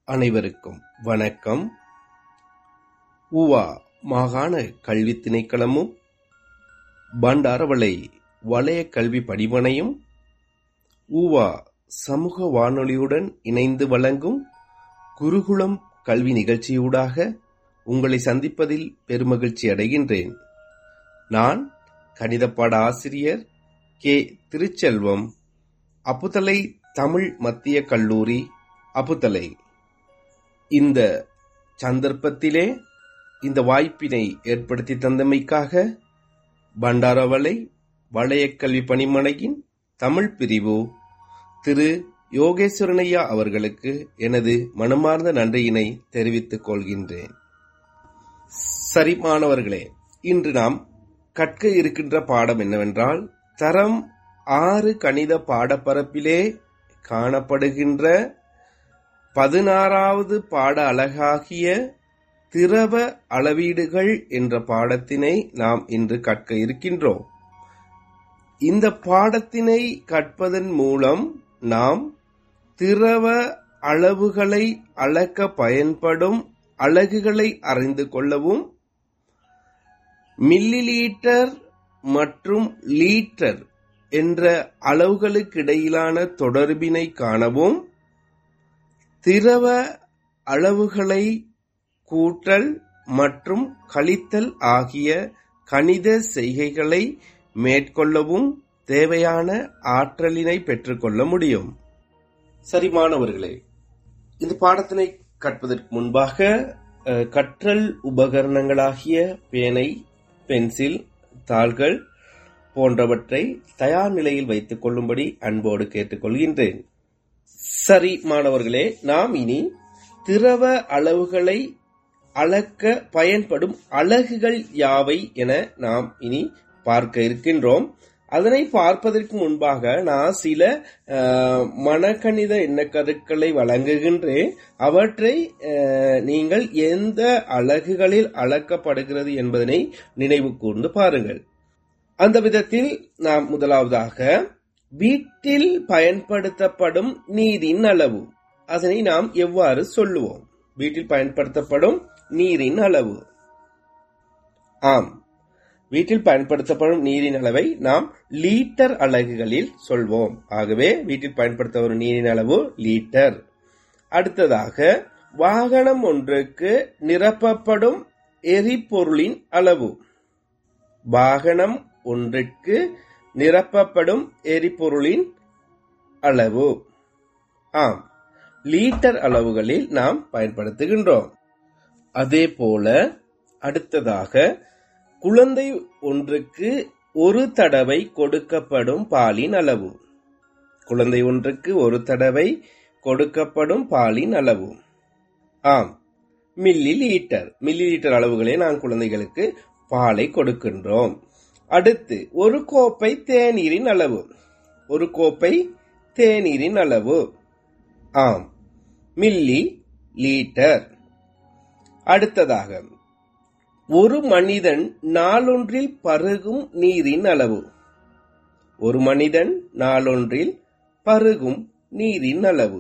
அனைவருக்கும் வணக்கம் ஊவா மாகாண கல்வித் திணைக்களமும் பண்டாரவளை வலய கல்வி படிமனையும் ஊவா சமூக வானொலியுடன் இணைந்து வழங்கும் குருகுலம் கல்வி நிகழ்ச்சியூடாக உங்களை சந்திப்பதில் பெருமகிழ்ச்சி அடைகின்றேன் நான் கணித பாட ஆசிரியர் கே திருச்செல்வம் அப்புதலை தமிழ் மத்திய கல்லூரி அப்புதலை இந்த சந்தர்ப்பத்திலே இந்த வாய்ப்பினை ஏற்படுத்தி தந்தமைக்காக பண்டாரவளை வளையக்கல்வி பணிமனையின் தமிழ் பிரிவு திரு யோகேஸ்வரனையா அவர்களுக்கு எனது மனமார்ந்த நன்றியினை தெரிவித்துக் கொள்கின்றேன் சரி மாணவர்களே இன்று நாம் கற்க இருக்கின்ற பாடம் என்னவென்றால் தரம் ஆறு கணித பாடப்பரப்பிலே காணப்படுகின்ற பதினாறாவது பாட அழகாகிய திரவ அளவீடுகள் என்ற பாடத்தினை நாம் இன்று கற்க இருக்கின்றோம் இந்த பாடத்தினை கற்பதன் மூலம் நாம் திரவ அளவுகளை அளக்க பயன்படும் அலகுகளை அறிந்து கொள்ளவும் மில்லிலீட்டர் மற்றும் லீட்டர் என்ற அளவுகளுக்கிடையிலான தொடர்பினை காணவும் திரவ அளவுகளை கூட்டல் மற்றும் கழித்தல் ஆகிய கணித செய்கைகளை மேற்கொள்ளவும் தேவையான ஆற்றலினை பெற்றுக்கொள்ள முடியும் சரி மாணவர்களே இந்த பாடத்தினை கற்பதற்கு முன்பாக அஹ், கற்றல் உபகரணங்களாகிய பேனை பென்சில் தாள்கள் போன்றவற்றை தயார் நிலையில் வைத்துக் கொள்ளும்படி அன்போடு கேட்டுக்கொள்கின்றேன் சரி மாணவர்களே நாம் இனி திரவ அளவுகளை அளக்க பயன்படும் அலகுகள் யாவை என நாம் இனி பார்க்க இருக்கின்றோம் அதனை பார்ப்பதற்கு முன்பாக நான் சில அஹ், மனக்கணித எண்ணக்கருக்களை வழங்குகின்றேன் அவற்றை அஹ், நீங்கள் எந்த அலகுகளில் அளக்கப்படுகிறது என்பதனை நினைவு கூர்ந்து பாருங்கள் அந்த விதத்தில் நாம் முதலாவதாக வீட்டில் பயன்படுத்தப்படும் நீரின் அளவு அதனை நாம் எவ்வாறு சொல்லுவோம் வீட்டில் பயன்படுத்தப்படும் நீரின் அளவு ஆம் வீட்டில் பயன்படுத்தப்படும் நீரின் அளவை நாம் லீட்டர் அலகுகளில் சொல்வோம் ஆகவே வீட்டில் பயன்படுத்தப்படும் நீரின் அளவு லீட்டர் அடுத்ததாக வாகனம் ஒன்றுக்கு நிரப்பப்படும் எரிபொருளின் அளவு வாகனம் ஒன்றுக்கு நிரப்பப்படும் எரிபொருளின் அளவு ஆம் லீட்டர் அளவுகளில் நாம் பயன்படுத்துகின்றோம் அதே போல அடுத்ததாக குழந்தை ஒன்றுக்கு ஒரு தடவை கொடுக்கப்படும் பாலின் அளவு குழந்தை ஒன்றுக்கு ஒரு தடவை கொடுக்கப்படும் பாலின் அளவு ஆம் மில்லி லீட்டர் மில்லி லீட்டர் அளவுகளே நாம் குழந்தைகளுக்கு பாலை கொடுக்கின்றோம் அடுத்து ஒரு கோப்பை தேநீரின் அளவு ஒரு கோப்பை தேநீரின் அளவு ஆம் மில்லி லீட்டர் அடுத்ததாக ஒரு மனிதன் நாளொன்றில் பருகும் நீரின் அளவு ஒரு மனிதன் நாளொன்றில் பருகும் நீரின் அளவு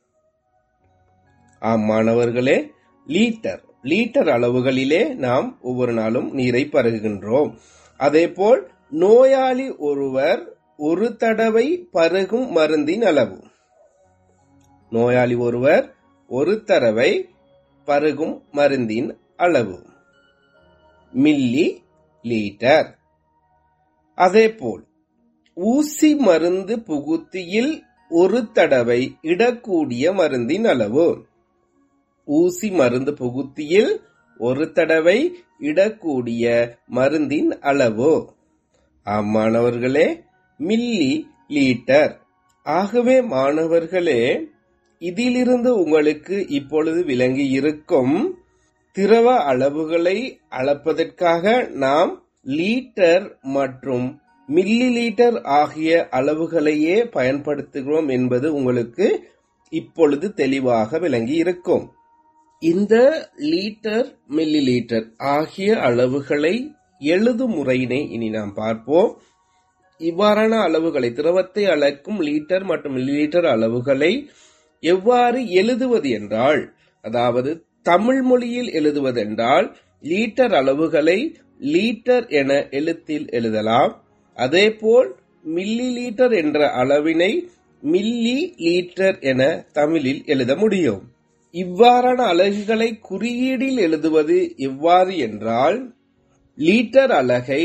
ஆம் மாணவர்களே லீட்டர் லீட்டர் அளவுகளிலே நாம் ஒவ்வொரு நாளும் நீரை பருகுகின்றோம் அதேபோல் நோயாளி ஒருவர் ஒரு தடவை பருகும் மருந்தின் அளவு நோயாளி ஒருவர் ஒரு தடவை பருகும் மருந்தின் அளவு மில்லி லீட்டர் அதேபோல் ஊசி மருந்து புகுத்தியில் ஒரு தடவை இடக்கூடிய மருந்தின் அளவு ஊசி மருந்து புகுத்தியில் ஒரு தடவை இடக்கூடிய மருந்தின் அளவு ஆம் மாணவர்களே மில்லி லீட்டர் ஆகவே மாணவர்களே இதிலிருந்து உங்களுக்கு இப்பொழுது விளங்கி இருக்கும் திரவ அளவுகளை அளப்பதற்காக நாம் லீட்டர் மற்றும் மில்லி லீட்டர் ஆகிய அளவுகளையே பயன்படுத்துகிறோம் என்பது உங்களுக்கு இப்பொழுது தெளிவாக விளங்கி இருக்கும் இந்த லீட்டர் மில்லி லீட்டர் ஆகிய அளவுகளை எழுதும் முறையினை இனி நாம் பார்ப்போம் இவ்வாறான அளவுகளை திரவத்தை அளக்கும் லீட்டர் மற்றும் மில்லி லீட்டர் அளவுகளை எவ்வாறு எழுதுவது என்றால் அதாவது தமிழ் மொழியில் எழுதுவதென்றால் லீட்டர் அளவுகளை லீட்டர் என எழுத்தில் எழுதலாம் அதேபோல் மில்லி லீட்டர் என்ற அளவினை மில்லி லீட்டர் என தமிழில் எழுத முடியும் இவ்வாறான அலகுகளை குறியீடில் எழுதுவது எவ்வாறு என்றால் லீட்டர் அலகை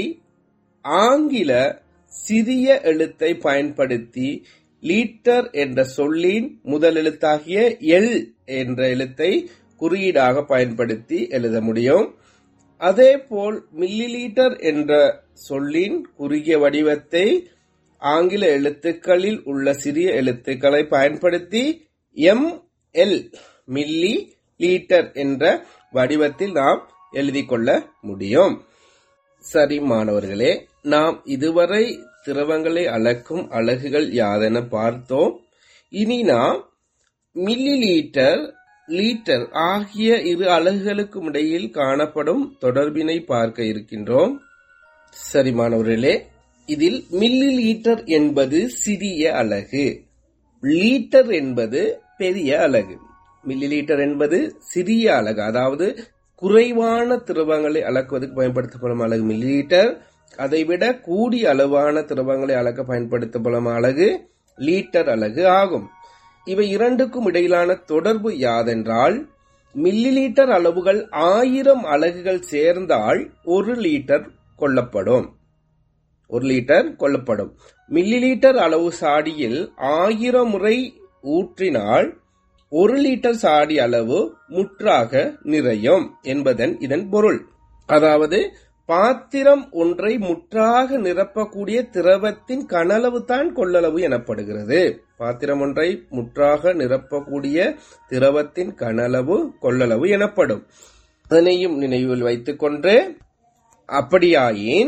ஆங்கில சிறிய எழுத்தை பயன்படுத்தி லீட்டர் என்ற சொல்லின் முதல் எழுத்தாகிய எல் என்ற எழுத்தை குறியீடாக பயன்படுத்தி எழுத முடியும் அதேபோல் மில்லி லீட்டர் என்ற சொல்லின் குறுகிய வடிவத்தை ஆங்கில எழுத்துக்களில் உள்ள சிறிய எழுத்துக்களை பயன்படுத்தி எம் எல் மில்லி லீட்டர் என்ற வடிவத்தில் நாம் எழுதிக் கொள்ள முடியும் சரி மாணவர்களே நாம் இதுவரை திரவங்களை அளக்கும் அலகுகள் யாதென பார்த்தோம் இனி நாம் மில்லி லீட்டர் லீட்டர் ஆகிய இரு அலகுகளுக்கும் இடையில் காணப்படும் தொடர்பினை பார்க்க இருக்கின்றோம் சரி மாணவர்களே இதில் மில்லி லீட்டர் என்பது சிறிய அலகு லீட்டர் என்பது பெரிய அலகு மில்லி லீட்டர் என்பது சிறிய அலகு அதாவது குறைவான திரவங்களை அளக்குவதற்கு பயன்படுத்தப்படும் அலகு மில்லி லீட்டர் அதைவிட கூடிய அளவான திரவங்களை அளக்க பயன்படுத்தப்படும் அலகு லீட்டர் அலகு ஆகும் இவை இரண்டுக்கும் இடையிலான தொடர்பு யாதென்றால் மில்லி லீட்டர் அளவுகள் ஆயிரம் அலகுகள் சேர்ந்தால் ஒரு லீட்டர் கொள்ளப்படும் ஒரு லிட்டர் கொள்ளப்படும் மில்லி லீட்டர் அளவு சாடியில் ஆயிரம் முறை ஊற்றினால் ஒரு லிட்டர் சாடி அளவு முற்றாக நிறையும் என்பதன் இதன் பொருள் அதாவது பாத்திரம் ஒன்றை முற்றாக நிரப்பக்கூடிய திரவத்தின் கனளவு தான் கொள்ளளவு எனப்படுகிறது பாத்திரம் ஒன்றை முற்றாக நிரப்பக்கூடிய திரவத்தின் கனளவு கொள்ளளவு எனப்படும் அதனையும் நினைவில் வைத்துக்கொண்டு அப்படியாயின்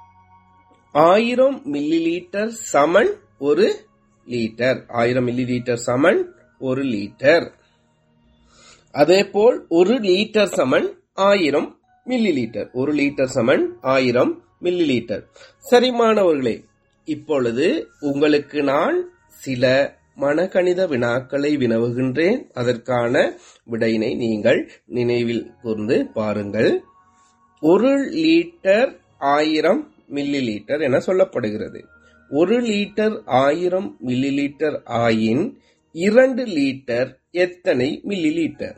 ஆயிரம் மில்லி லீட்டர் சமன் ஒரு லீட்டர் ஆயிரம் மில்லி லீட்டர் சமன் ஒரு லீட்டர் அதேபோல் ஒரு லீட்டர் சமன் ஆயிரம் மில்லி லீட்டர் ஒரு லீட்டர் சமன் ஆயிரம் மில்லி லீட்டர் சரி மாணவர்களே இப்பொழுது உங்களுக்கு நான் சில மனக்கணித வினாக்களை வினவுகின்றேன் அதற்கான விடையினை நீங்கள் நினைவில் கூர்ந்து பாருங்கள் ஒரு லீட்டர் ஆயிரம் மில்லி லீட்டர் என சொல்லப்படுகிறது ஒரு லீட்டர் ஆயிரம் மில்லி லீட்டர் ஆயின் இரண்டு லீட்டர் எத்தனை மில்லி லீட்டர்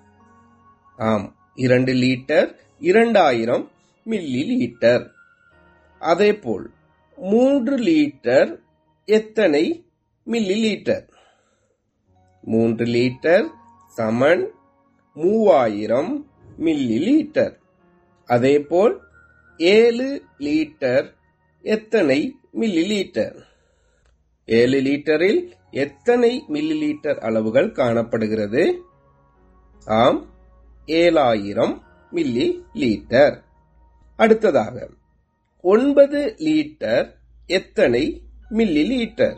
ஆம் இரண்டு லீட்டர் இரண்டாயிரம் மில்லி லீட்டர் அதேபோல் மூன்று லீட்டர் எத்தனை மில்லி லீட்டர் மூன்று லீட்டர் சமன் மூவாயிரம் மில்லி லீட்டர் அதேபோல் ஏழு லீட்டர் எத்தனை மில்லி லீட்டர் ஏழு லீட்டரில் எத்தனை மில்லி லீட்டர் அளவுகள் காணப்படுகிறது ஆம் ஏழாயிரம் மில்லி லீட்டர் அடுத்ததாக ஒன்பது லீட்டர் எத்தனை மில்லி லீட்டர்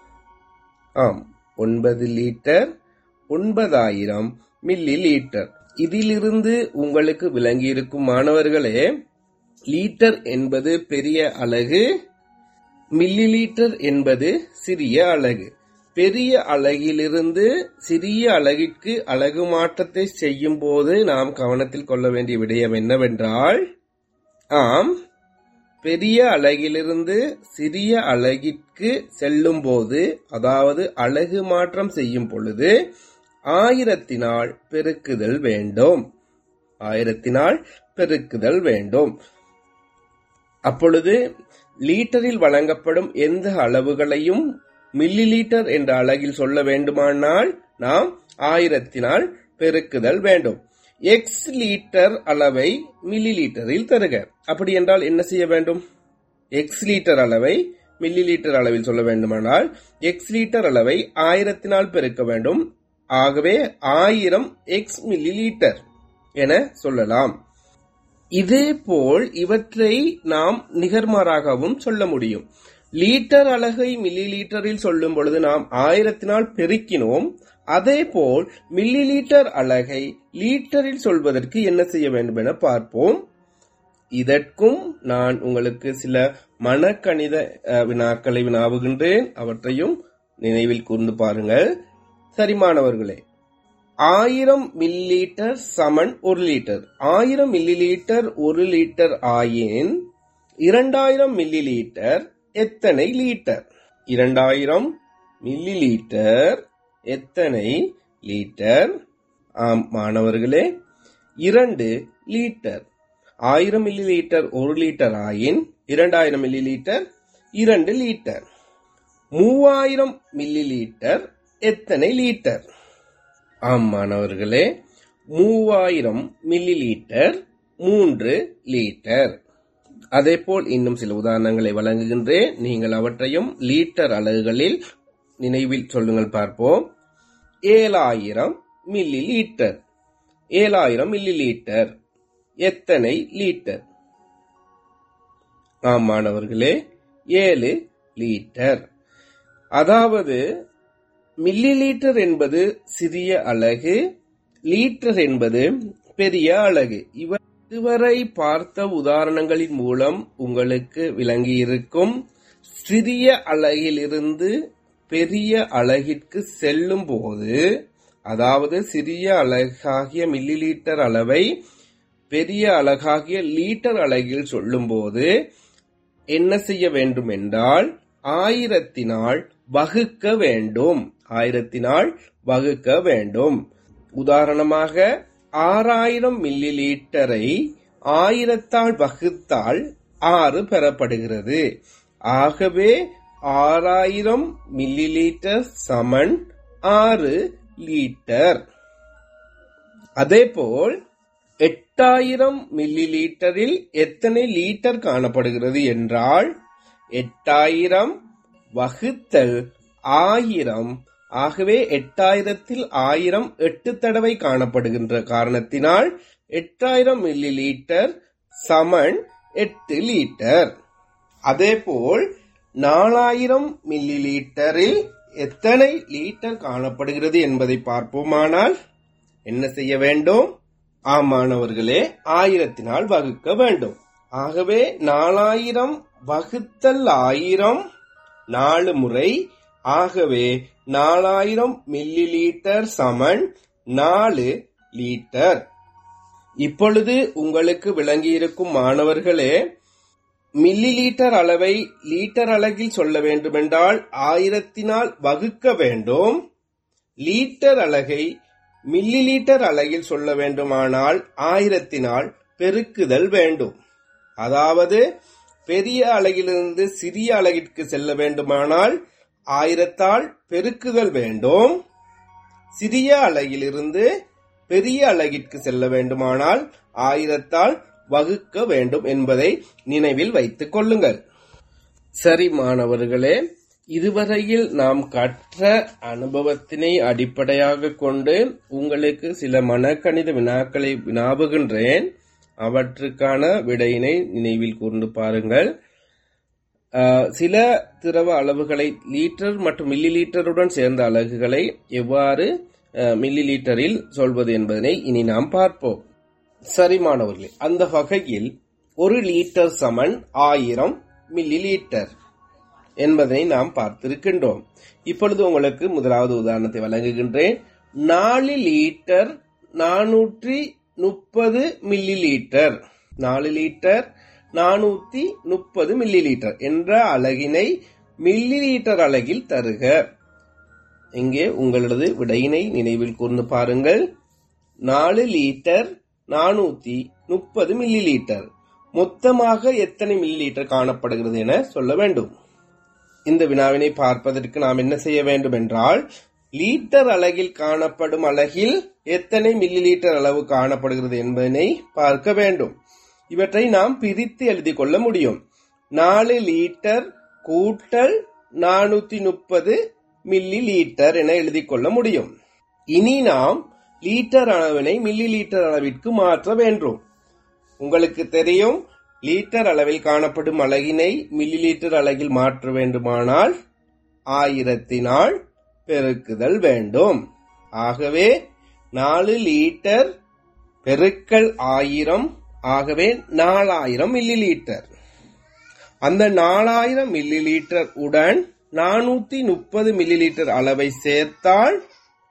ஆம் ஒன்பது லீட்டர் ஒன்பதாயிரம் மில்லி லீட்டர் இதிலிருந்து உங்களுக்கு விளங்கியிருக்கும் மாணவர்களே லீட்டர் என்பது பெரிய அலகு மில்லி லீட்டர் என்பது சிறிய அலகு பெரிய அலகிலிருந்து சிறிய அலகிற்கு அலகு மாற்றத்தை செய்யும் போது நாம் கவனத்தில் கொள்ள வேண்டிய விடயம் என்னவென்றால் ஆம் பெரிய அலகிலிருந்து சிறிய அலகிற்கு செல்லும் போது அதாவது அலகு மாற்றம் செய்யும் பொழுது ஆயிரத்தினால் பெருக்குதல் வேண்டும் ஆயிரத்தினால் பெருக்குதல் வேண்டும் அப்பொழுது லீட்டரில் வழங்கப்படும் எந்த அளவுகளையும் மில்லி லீட்டர் என்ற அலகில் சொல்ல வேண்டுமானால் நாம் ஆயிரத்தினால் பெருக்குதல் வேண்டும் எக்ஸ் லீட்டர் அளவை மில்லி லீட்டரில் தருக அப்படி என்றால் என்ன செய்ய வேண்டும் எக்ஸ் லீட்டர் அளவை மில்லி லீட்டர் அளவில் சொல்ல வேண்டுமானால் எக்ஸ் லீட்டர் அளவை ஆயிரத்தினால் பெருக்க வேண்டும் ஆகவே ஆயிரம் எக்ஸ் மில்லி லீட்டர் என சொல்லலாம் இதேபோல் இவற்றை நாம் நிகர்மாறாகவும் சொல்ல முடியும் லீட்டர் அலகை மில்லி லீட்டரில் சொல்லும் பொழுது நாம் ஆயிரத்தினால் பெருக்கினோம் அதேபோல் மில்லி லீட்டர் அலகை லீட்டரில் சொல்வதற்கு என்ன செய்ய வேண்டும் என பார்ப்போம் இதற்கும் நான் உங்களுக்கு சில மனக்கணித அஹ், வினாக்களை வினாவுகின்றேன் அவற்றையும் நினைவில் கூர்ந்து பாருங்கள் சரி மாணவர்களே ஆயிரம் மில்லி லிட்டர் சமன் ஒரு லிட்டர் ஆயிரம் மில்லி லிட்டர் ஒரு லிட்டர் ஆயின் இரண்டாயிரம் மில்லி லிட்டர் எத்தனை லிட்டர் இரண்டாயிரம் மில்லி லிட்டர் எத்தனை லிட்டர் ஆம் மாணவர்களே இரண்டு லிட்டர் ஆயிரம் மில்லி லிட்டர் ஒரு லிட்டர் ஆயின் இரண்டாயிரம் மில்லி லிட்டர் இரண்டு லிட்டர் மூவாயிரம் மில்லி லிட்டர் எத்தனை லிட்டர் ஆம் மாணவர்களே மூவாயிரம் மில்லி லிட்டர் மூன்று லிட்டர் அதேபோல் இன்னும் சில உதாரணங்களை வழங்குகின்றேன் நீங்கள் அவற்றையும் லீட்டர் அலகுகளில் நினைவில் சொல்லுங்கள் பார்ப்போம் ஏழாயிரம் மில்லி லீட்டர் ஏழாயிரம் மில்லி லீட்டர் எத்தனை லீட்டர் ஆம் மாணவர்களே ஏழு லீட்டர் அதாவது மில்லி லீட்டர் என்பது சிறிய அலகு லீட்டர் என்பது பெரிய அலகு இவர் இதுவரை பார்த்த உதாரணங்களின் மூலம் உங்களுக்கு விளங்கியிருக்கும் சிறிய அலகிலிருந்து பெரிய அலகிற்கு செல்லும் போது அதாவது சிறிய அலகாகிய மில்லி லீட்டர் அளவை பெரிய அலகாகிய லீட்டர் அலகில் சொல்லும்போது என்ன செய்ய வேண்டும் என்றால் ஆயிரத்தினால் வகுக்க வேண்டும் ஆயிரத்தினால் வகுக்க வேண்டும் உதாரணமாக ஆறாயிரம் மில்லி லீட்டரை ஆயிரத்தால் வகுத்தால் ஆறு பெறப்படுகிறது ஆகவே ஆறாயிரம் மில்லி லீட்டர் சமன் ஆறு லீட்டர் அதேபோல் எட்டாயிரம் மில்லி லீட்டரில் எத்தனை லீட்டர் காணப்படுகிறது என்றால் எட்டாயிரம் வகுத்தல் ஆயிரம் ஆகவே எட்டாயிரத்தில் ஆயிரம் எட்டு தடவை காணப்படுகின்ற காரணத்தினால் எட்டாயிரம் மில்லி லீட்டர் சமன் எட்டு லீட்டர் அதேபோல் நாலாயிரம் மில்லி லீட்டரில் எத்தனை லீட்டர் காணப்படுகிறது என்பதை பார்ப்போமானால் என்ன செய்ய வேண்டும் ஆம் மாணவர்களே ஆயிரத்தினால் வகுக்க வேண்டும் ஆகவே நாலாயிரம் வகுத்தல் ஆயிரம் நாலு முறை ஆகவே நாலாயிரம் மில்லி லீட்டர் சமன் நாலு லீட்டர் இப்பொழுது உங்களுக்கு விளங்கியிருக்கும் மாணவர்களே மில்லி லீட்டர் அளவை லீட்டர் அலகில் சொல்ல வேண்டுமென்றால் ஆயிரத்தினால் வகுக்க வேண்டும் லீட்டர் அலகை மில்லி லீட்டர் அலகில் சொல்ல வேண்டுமானால் ஆயிரத்தினால் பெருக்குதல் வேண்டும் அதாவது பெரிய அலகிலிருந்து சிறிய அலகிற்கு செல்ல வேண்டுமானால் ஆயிரத்தால் பெருக்குதல் வேண்டும் சிறிய அலகிலிருந்து பெரிய அலகிற்கு செல்ல வேண்டுமானால் ஆயிரத்தால் வகுக்க வேண்டும் என்பதை நினைவில் வைத்துக் கொள்ளுங்கள் சரி மாணவர்களே இதுவரையில் நாம் கற்ற அனுபவத்தினை அடிப்படையாக கொண்டு உங்களுக்கு சில மனக்கணித வினாக்களை வினாவுகின்றேன் அவற்றுக்கான விடையினை நினைவில் கூர்ந்து பாருங்கள் அஹ், சில திரவ அளவுகளை லீட்டர் மற்றும் மில்லி லீட்டருடன் சேர்ந்த அலகுகளை எவ்வாறு அஹ், மில்லி லீட்டரில் சொல்வது என்பதனை இனி நாம் பார்ப்போம் சரி மாணவர்களே அந்த வகையில் ஒரு லீட்டர் சமன் ஆயிரம் மில்லி லீட்டர் என்பதனை நாம் பார்த்திருக்கின்றோம் இப்பொழுது உங்களுக்கு முதலாவது உதாரணத்தை வழங்குகின்றேன் நாலு லீட்டர் நானூற்றி முப்பது மில்லி லீட்டர் நாலு லீட்டர் நானூத்தி முப்பது மில்லி லீட்டர் என்ற அலகினை மில்லி லீட்டர் அலகில் தருக இங்கே உங்களது விடையினை நினைவில் கூர்ந்து பாருங்கள் நாலு லீட்டர் நானூத்தி முப்பது மில்லி லீட்டர் மொத்தமாக எத்தனை மில்லி லீட்டர் காணப்படுகிறது என சொல்ல வேண்டும் இந்த வினாவினை பார்ப்பதற்கு நாம் என்ன செய்ய வேண்டும் என்றால் லீட்டர் அலகில் காணப்படும் அலகில் எத்தனை மில்லி லீட்டர் அளவு காணப்படுகிறது என்பதனை பார்க்க வேண்டும் இவற்றை நாம் பிரித்து எழுதி கொள்ள முடியும் நாலு லீட்டர் கூட்டல் நானூத்தி முப்பது மில்லி லீட்டர் என எழுதி கொள்ள முடியும் இனி நாம் லீட்டர் அளவினை மில்லி லீட்டர் அளவிற்கு மாற்ற வேண்டும் உங்களுக்கு தெரியும் லீட்டர் அளவில் காணப்படும் அலகினை மில்லி லீட்டர் அலகில் மாற்ற வேண்டுமானால் ஆயிரத்தினால் பெருக்குதல் வேண்டும் ஆகவே நாலு லீட்டர் பெருக்கல் ஆயிரம் ஆகவே நாலாயிரம் மில்லி லீட்டர் அந்த நாலாயிரம் மில்லி லீட்டர் உடன் நானூத்தி முப்பது மில்லி லீட்டர் அளவை சேர்த்தால்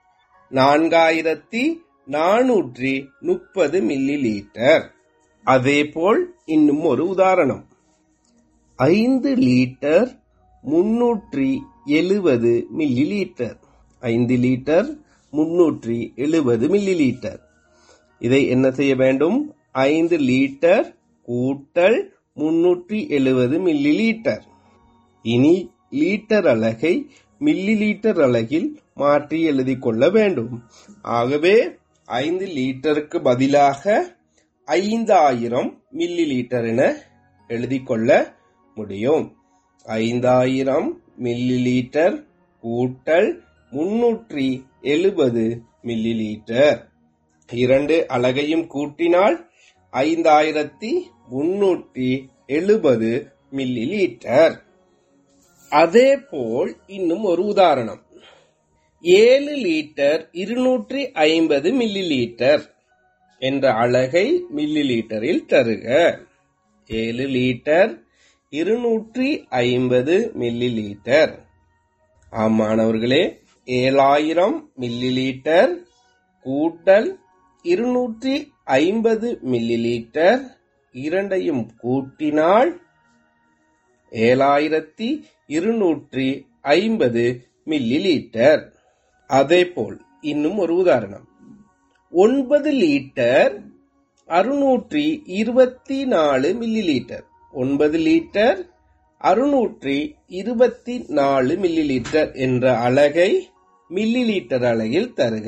நான்காயிரத்தி நானூற்றி முப்பது மில்லி லீட்டர் அதேபோல் இன்னும் ஒரு உதாரணம் ஐந்து லீட்டர் முன்னூற்றி எழுபது மில்லி லீட்டர் ஐந்து லீட்டர் முன்னூற்றி எழுபது மில்லி லீட்டர் இதை என்ன செய்ய வேண்டும் ஐந்து லீட்டர் கூட்டல் முன்னூற்றி எழுபது மில்லி லீட்டர் இனி லீட்டர் அலகை மில்லி லீட்டர் அலகில் மாற்றி எழுதிக் கொள்ள வேண்டும் ஆகவே ஐந்து லீட்டருக்கு பதிலாக ஐந்தாயிரம் மில்லி லீட்டர் என எழுதிக் கொள்ள முடியும் ஐந்தாயிரம் மில்லி லீட்டர் கூட்டல் முன்னூற்றி எழுபது மில்லி லீட்டர் இரண்டு அலகையும் கூட்டினால் ஐந்தாயிரத்தி முன்னூற்றி எழுபது மில்லி லீட்டர் அதே போல் இன்னும் ஒரு உதாரணம் ஏழு லீட்டர் இருநூற்றி ஐம்பது மில்லி லீட்டர் என்ற அலகை மில்லி லீட்டரில் தருக ஏழு லீட்டர் இருநூற்றி ஐம்பது மில்லி லீட்டர் ஆம் மாணவர்களே ஏழாயிரம் மில்லி லீட்டர் கூட்டல் இருநூற்றி ஐம்பது மில்லி லீட்டர் இரண்டையும் கூட்டினால் ஏழாயிரத்தி இருநூற்றி ஐம்பது மில்லி லீட்டர் அதேபோல் இன்னும் ஒரு உதாரணம் ஒன்பது லீட்டர் அறுநூற்றி இருபத்தி நாலு மில்லி லீட்டர் ஒன்பது லீட்டர் அறுநூற்றி இருபத்தி நாலு மில்லி லீட்டர் என்ற அலகை மில்லி லீட்டர் அலகில் தருக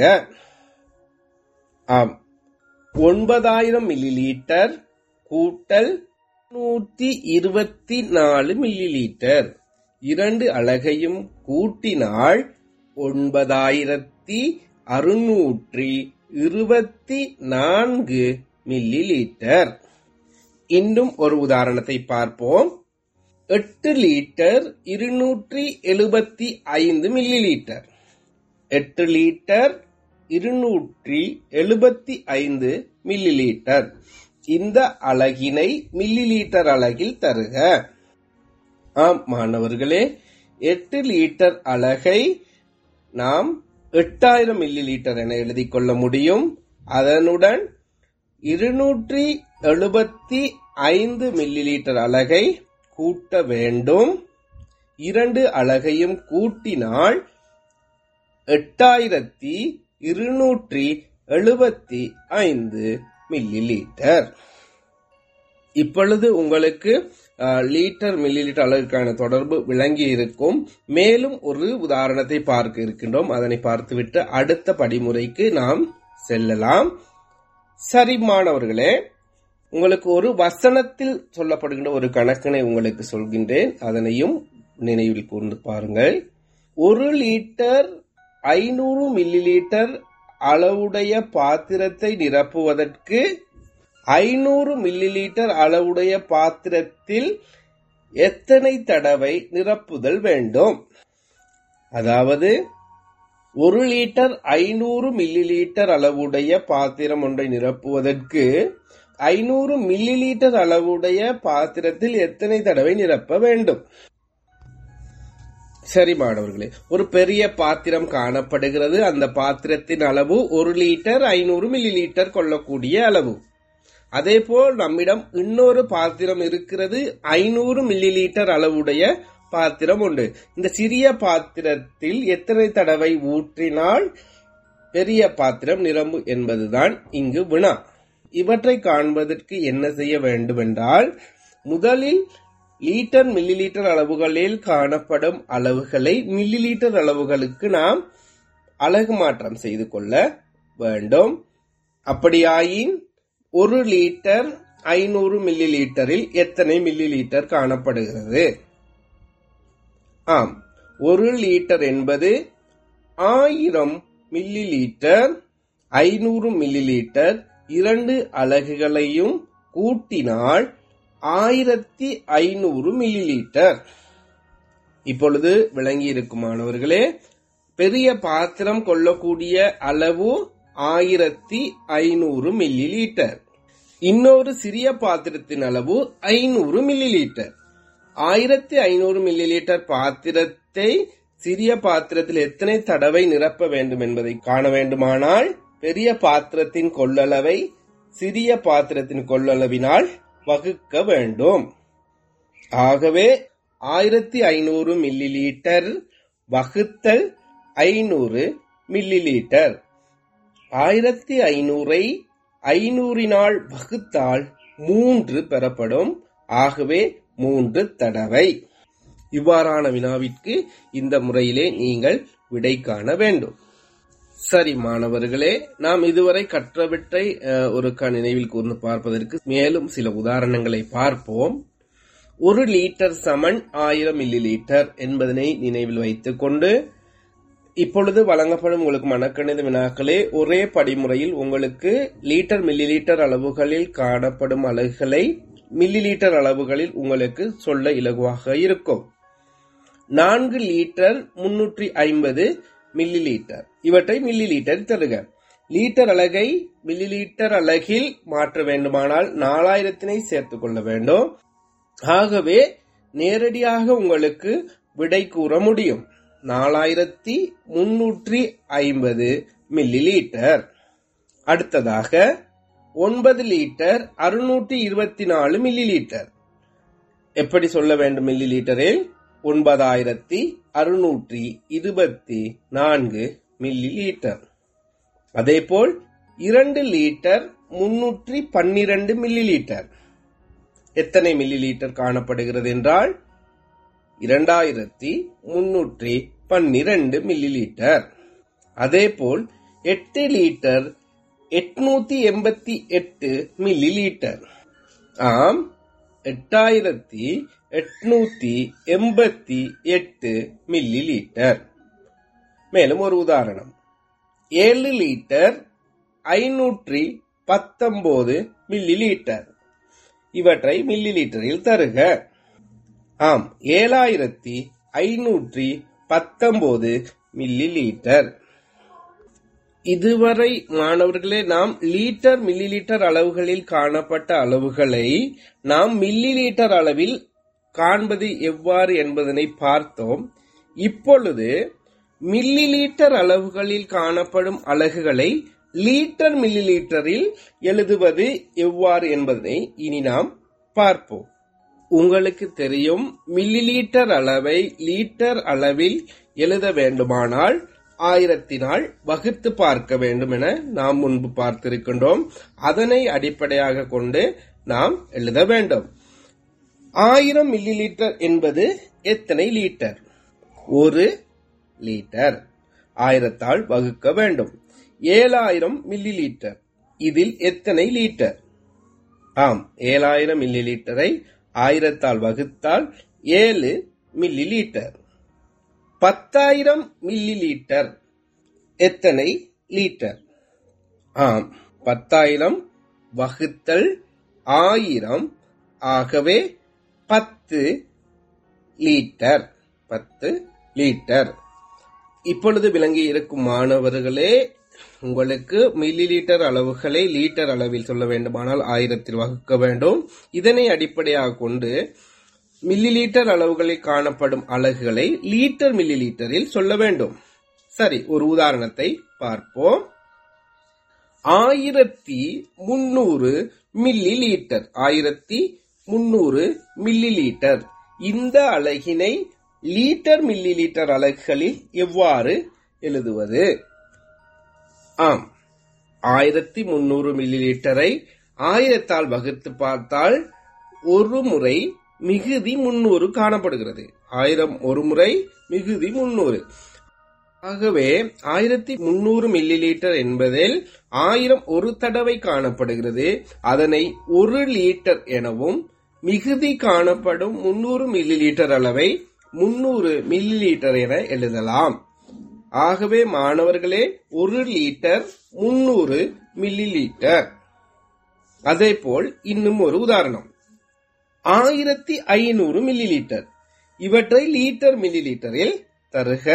ஆம் ஒன்பதாயிரம் மில்லி லீட்டர் கூட்டல் நூற்றி இருபத்தி நாலு மில்லி லீட்டர் இரண்டு அலகையும் கூட்டினால் ஒன்பதாயிரத்தி அறுநூற்றி இருபத்தி நான்கு மில்லி லீட்டர் இன்னும் ஒரு உதாரணத்தை பார்ப்போம் எட்டு லீட்டர் இருநூற்றி எழுபத்தி ஐந்து மில்லி லீட்டர் எட்டு லீட்டர் இருநூற்றி எழுபத்தி ஐந்து மில்லி லீட்டர் இந்த அலகினை மில்லி லீட்டர் அலகில் தருக ஆம் மாணவர்களே எட்டு லீட்டர் அலகை நாம் எட்டாயிரம் மில்லி லீட்டர் என எழுதிக் கொள்ள முடியும் அதனுடன் இருநூற்றி எழுபத்தி ஐந்து மில்லி லீட்டர் அலகை கூட்ட வேண்டும் இரண்டு அலகையும் கூட்டினால் எட்டாயிரத்தி இருநூற்றி எழுபத்தி ஐந்து மில்லி லீட்டர் இப்பொழுது உங்களுக்கு அஹ், லீட்டர் மில்லி லிட்டர் அளவுக்கான தொடர்பு விளங்கி இருக்கும் மேலும் ஒரு உதாரணத்தை பார்க்க இருக்கின்றோம் அதனை பார்த்துவிட்டு அடுத்த படிமுறைக்கு நாம் செல்லலாம் சரி மாணவர்களே உங்களுக்கு ஒரு வசனத்தில் சொல்லப்படுகின்ற ஒரு கணக்கினை உங்களுக்கு சொல்கின்றேன் அதனையும் நினைவில் கூர்ந்து பாருங்கள் ஒரு லிட்டர் ஐநூறு மில்லி லிட்டர் அளவுடைய பாத்திரத்தை நிரப்புவதற்கு ஐநூறு மில்லி லிட்டர் அளவுடைய பாத்திரத்தில் எத்தனை தடவை நிரப்புதல் வேண்டும் அதாவது ஒரு லிட்டர் ஐநூறு மில்லி லிட்டர் அளவுடைய பாத்திரம் ஒன்றை நிரப்புவதற்கு ஐநூறு மில்லி லிட்டர் அளவுடைய பாத்திரத்தில் எத்தனை தடவை நிரப்ப வேண்டும் சரி மாணவர்களே ஒரு பெரிய பாத்திரம் காணப்படுகிறது அந்த பாத்திரத்தின் அளவு ஒரு லிட்டர் ஐநூறு மில்லி லிட்டர் கொள்ளக்கூடிய அளவு அதேபோல் நம்மிடம் இன்னொரு பாத்திரம் இருக்கிறது ஐநூறு மில்லி லிட்டர் அளவுடைய பாத்திரம் உண்டு இந்த சிறிய பாத்திரத்தில் எத்தனை தடவை ஊற்றினால் பெரிய பாத்திரம் நிரம்பு என்பதுதான் இங்கு வினா இவற்றை காண்பதற்கு என்ன செய்ய வேண்டும் என்றால் முதலில் லீட்டர் மில்லி லீட்டர் அளவுகளில் காணப்படும் அளவுகளை மில்லி லீட்டர் அளவுகளுக்கு நாம் அலகு மாற்றம் செய்து கொள்ள வேண்டும் அப்படியாயின் ஒரு லிட்டர் ஐநூறு மில்லி லீட்டரில் எத்தனை மில்லி லீட்டர் காணப்படுகிறது ஆம் ஒரு லிட்டர் என்பது ஆயிரம் மில்லி லீட்டர் ஐநூறு மில்லி லீட்டர் இரண்டு அலகுகளையும் கூட்டினால் ஆயிரத்தி ஐநூறு மில்லி லீட்டர் இப்பொழுது விளங்கி இருக்கும் மாணவர்களே பெரிய பாத்திரம் கொள்ளக்கூடிய அளவு ஆயிரத்தி ஐநூறு மில்லி லீட்டர் இன்னொரு சிறிய பாத்திரத்தின் அளவு ஐநூறு மில்லி லீட்டர் ஆயிரத்தி ஐநூறு மில்லி லீட்டர் பாத்திரத்தை சிறிய பாத்திரத்தில் எத்தனை தடவை நிரப்ப வேண்டும் என்பதை காண வேண்டுமானால் பெரிய பாத்திரத்தின் கொள்ளளவை சிறிய பாத்திரத்தின் கொள்ளளவினால் வகுக்க வேண்டும் ஆகவே ஆயிரத்தி ஐநூறு மில்லி லீட்டர் வகுத்தல் ஐநூறு மில்லி லீட்டர் ஆயிரத்தி ஐநூறை ஐநூறினால் வகுத்தால் மூன்று பெறப்படும் ஆகவே மூன்று தடவை இவ்வாறான வினாவிற்கு இந்த முறையிலே நீங்கள் விடை காண வேண்டும் சரி மாணவர்களே நாம் இதுவரை கற்றவற்றை அஹ், ஒருக்கா நினைவில் கூர்ந்து பார்ப்பதற்கு மேலும் சில உதாரணங்களை பார்ப்போம் ஒரு லிட்டர் சமன் ஆயிரம் மில்லி லிட்டர் என்பதனை நினைவில் வைத்துக் கொண்டு இப்பொழுது வழங்கப்படும் உங்களுக்கு மனக்கணித வினாக்களே ஒரே படிமுறையில் உங்களுக்கு லீட்டர் மில்லி லீட்டர் அளவுகளில் காணப்படும் அலகுகளை மில்லி லீட்டர் அளவுகளில் உங்களுக்கு சொல்ல இலகுவாக இருக்கும் நான்கு லீட்டர் முன்னூற்றி ஐம்பது மில்லி லீட்டர் இவற்றை மில்லி லீட்டர் தருக லீட்டர் அலகை மில்லி லீட்டர் அலகில் மாற்ற வேண்டுமானால் நாலாயிரத்தினை சேர்த்துக் கொள்ள வேண்டும் ஆகவே நேரடியாக உங்களுக்கு விடை கூற முடியும் நாலாயிரத்தி முன்னூற்றி ஐம்பது மில்லி லீட்டர் அடுத்ததாக ஒன்பது லீட்டர் அறுநூற்றி இருபத்தி நாலு மில்லி லீட்டர் எப்படி சொல்ல வேண்டும் மில்லி லீட்டரில் ஒன்பதாயிரத்தி அறுநூற்றி இருபத்தி நான்கு மில்லி லீட்டர் அதேபோல் இரண்டு லீட்டர் முன்னூற்றி பன்னிரண்டு மில்லி லீட்டர் எத்தனை மில்லி லீட்டர் காணப்படுகிறது என்றால் இரண்டாயிரத்தி முன்னூற்றி பன்னிரண்டு மில்லி லீட்டர் அதேபோல் எட்டு லீட்டர் எட்நூத்தி எண்பத்தி எட்டு மில்லி லீட்டர் ஆம் எட்டாயிரத்தி எட்நூத்தி எண்பத்தி எட்டு மில்லி லீட்டர் மேலும் ஒரு உதாரணம் ஏழு லீட்டர் ஐநூற்றி பத்தொன்பது மில்லி லீட்டர் இவற்றை மில்லி லீட்டரில் தருக ஆம் ஏழாயிரத்தி ஐநூற்றி பத்தொன்பது மில்லி லீட்டர் இதுவரை மாணவர்களே நாம் லீட்டர் மில்லி லீட்டர் அளவுகளில் காணப்பட்ட அளவுகளை நாம் மில்லி லீட்டர் அளவில் காண்பது எவ்வாறு என்பதனை பார்த்தோம் இப்பொழுது மில்லி லீட்டர் அளவுகளில் காணப்படும் அலகுகளை லீட்டர் மில்லி லீட்டரில் எழுதுவது எவ்வாறு என்பதனை இனி நாம் பார்ப்போம் உங்களுக்கு தெரியும் மில்லி லீட்டர் அளவை லீட்டர் அளவில் எழுத வேண்டுமானால் ஆயிரத்தினால் வகுத்து பார்க்க வேண்டும் என நாம் முன்பு பார்த்திருக்கின்றோம் அதனை அடிப்படையாக கொண்டு நாம் எழுத வேண்டும் ஆயிரம் மில்லி லீட்டர் என்பது எத்தனை லீட்டர் ஒரு லீட்டர் ஆயிரத்தால் வகுக்க வேண்டும் ஏழாயிரம் மில்லி லீட்டர் இதில் எத்தனை லீட்டர் ஆம் ஏழாயிரம் மில்லி லீட்டரை ஆயிரத்தால் வகுத்தால் ஏழு மில்லி லீட்டர் பத்தாயிரம் மில்லி லீட்டர் எத்தனை லீட்டர் ஆம் பத்தாயிரம் வகுத்தல் ஆயிரம் ஆகவே பத்து லீட்டர் பத்து லீட்டர் இப்பொழுது விளங்கி இருக்கும் மாணவர்களே உங்களுக்கு மில்லி லீட்டர் அளவுகளை லீட்டர் அளவில் சொல்ல வேண்டுமானால் ஆயிரத்தில் வகுக்க வேண்டும் இதனை அடிப்படையாக கொண்டு மில்லி லீட்டர் அளவுகளில் காணப்படும் அலகுகளை லீட்டர் மில்லி லீட்டரில் சொல்ல வேண்டும் சரி ஒரு உதாரணத்தை பார்ப்போம் ஆயிரத்தி முன்னூறு மில்லி லீட்டர் ஆயிரத்தி முன்னூறு மில்லி லீட்டர் இந்த அலகினை லீட்டர் மில்லி லீட்டர் அலகுகளில் எவ்வாறு எழுதுவது ஆம் ஆயிரத்தி முன்னூறு மில்லி லீட்டரை ஆயிரத்தால் வகுத்து பார்த்தால் ஒரு முறை மிகுதி முன்னூறு காணப்படுகிறது ஆயிரம் ஒரு முறை மிகுதி முன்னூறு ஆகவே ஆயிரத்தி முன்னூறு மில்லி லீட்டர் என்பதில் ஆயிரம் ஒரு தடவை காணப்படுகிறது அதனை ஒரு லீட்டர் எனவும் மிகுதி காணப்படும் முன்னூறு மில்லி லீட்டர் அளவை முன்னூறு மில்லி லீட்டர் என எழுதலாம் ஆகவே மாணவர்களே ஒரு லீட்டர் முன்னூறு மில்லி லீட்டர் அதேபோல் இன்னும் ஒரு உதாரணம் ஆயிரத்தி ஐநூறு மில்லி லீட்டர் இவற்றை லீட்டர் மில்லி லீட்டரில் தருக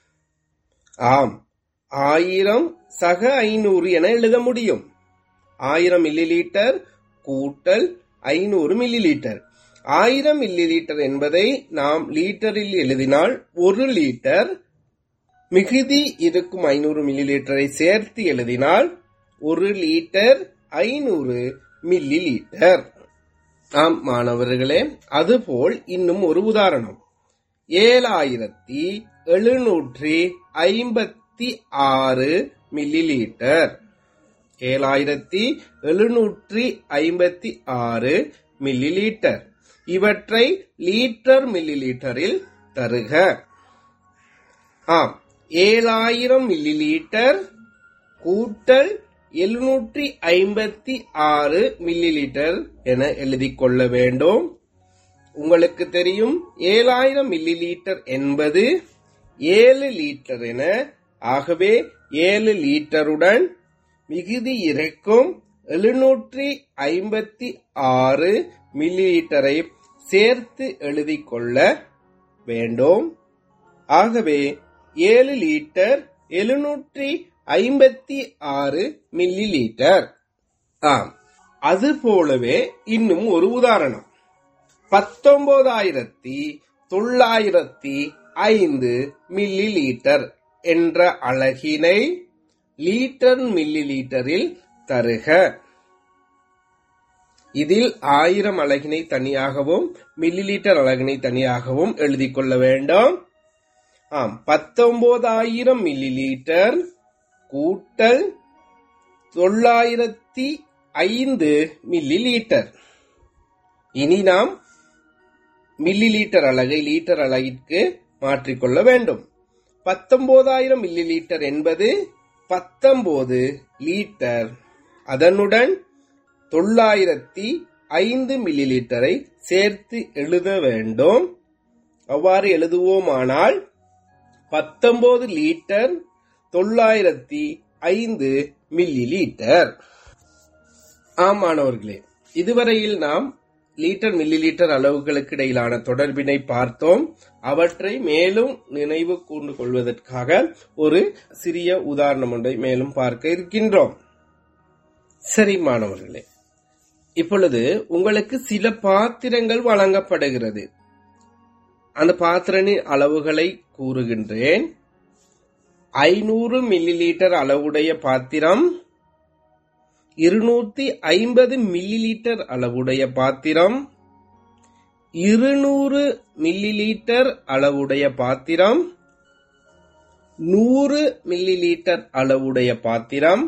ஆம் ஆயிரம் சக ஐநூறு என எழுத முடியும் ஆயிரம் மில்லி லீட்டர் கூட்டல் ஐநூறு மில்லி லீட்டர் ஆயிரம் மில்லி லிட்டர் என்பதை நாம் லீட்டரில் எழுதினால் ஒரு லிட்டர் மிகுதி இருக்கும் ஐநூறு மில்லி லிட்டரை சேர்த்து எழுதினால் ஒரு லிட்டர் ஐநூறு மில்லி லிட்டர் ஆம் மாணவர்களே அதுபோல் இன்னும் ஒரு உதாரணம் ஏழாயிரத்தி எழுநூற்றி ஐம்பத்தி ஆறு மில்லி லிட்டர் ஏழாயிரத்தி எழுநூற்றி ஐம்பத்தி ஆறு மில்லி லிட்டர் இவற்றை லீட்டர் மில்லி லிட்டரில் தருக ஆம் ஏழாயிரம் மில்லி லிட்டர் கூட்டல் எழுநூற்றி ஐம்பத்தி ஆறு மில்லி லிட்டர் என எழுதிக் கொள்ள வேண்டும் உங்களுக்கு தெரியும் ஏழாயிரம் மில்லி லிட்டர் என்பது ஏழு லிட்டர் என ஆகவே ஏழு லிட்டருடன் மிகுதி இருக்கும் எழுநூற்றி ஐம்பத்தி ஆறு மில்லி லிட்டரை சேர்த்து எழுதிக் கொள்ள வேண்டும் ஆகவே ஏழு லிட்டர் எழுநூற்றி ஐம்பத்தி ஆறு மில்லி லிட்டர் ஆம் அது போலவே இன்னும் ஒரு உதாரணம் பத்தொன்பதாயிரத்தி தொள்ளாயிரத்தி ஐந்து மில்லி லிட்டர் என்ற அழகினை லீட்டர் மில்லி லிட்டரில் தருக இதில் ஆயிரம் அலகினை தனியாகவும் மில்லி லிட்டர் அலகினை தனியாகவும் எழுதிக் கொள்ள வேண்டும் ஆம் பத்தொன்பதாயிரம் மில்லி லிட்டர் கூட்டல் தொள்ளாயிரத்தி ஐந்து மில்லி லிட்டர் இனி நாம் மில்லி லிட்டர் அலகை லீட்டர் அலகிற்கு மாற்றிக்கொள்ள வேண்டும் பத்தொன்பதாயிரம் மில்லி லிட்டர் என்பது பத்தொன்பது லீட்டர் அதனுடன் தொள்ளாயிரத்தி ஐந்து மில்லி லிட்டரை சேர்த்து எழுத வேண்டும் அவ்வாறு எழுதுவோமானால் பத்தொன்பது லீட்டர் தொள்ளாயிரத்தி ஐந்து மில்லி லிட்டர் ஆம் மாணவர்களே இதுவரையில் நாம் லீட்டர் மில்லி லிட்டர் அளவுகளுக்கு இடையிலான தொடர்பினை பார்த்தோம் அவற்றை மேலும் நினைவு கூர்ந்து கொள்வதற்காக ஒரு சிறிய உதாரணம் ஒன்றை மேலும் பார்க்க இருக்கின்றோம் சரி மாணவர்களே இப்பொழுது உங்களுக்கு சில பாத்திரங்கள் வழங்கப்படுகிறது அந்த பாத்திரனின் அளவுகளை கூறுகின்றேன் ஐநூறு மில்லி லிட்டர் அளவுடைய பாத்திரம் இருநூத்தி ஐம்பது மில்லி லிட்டர் அளவுடைய பாத்திரம் இருநூறு மில்லி லிட்டர் அளவுடைய பாத்திரம் நூறு மில்லி லிட்டர் அளவுடைய பாத்திரம்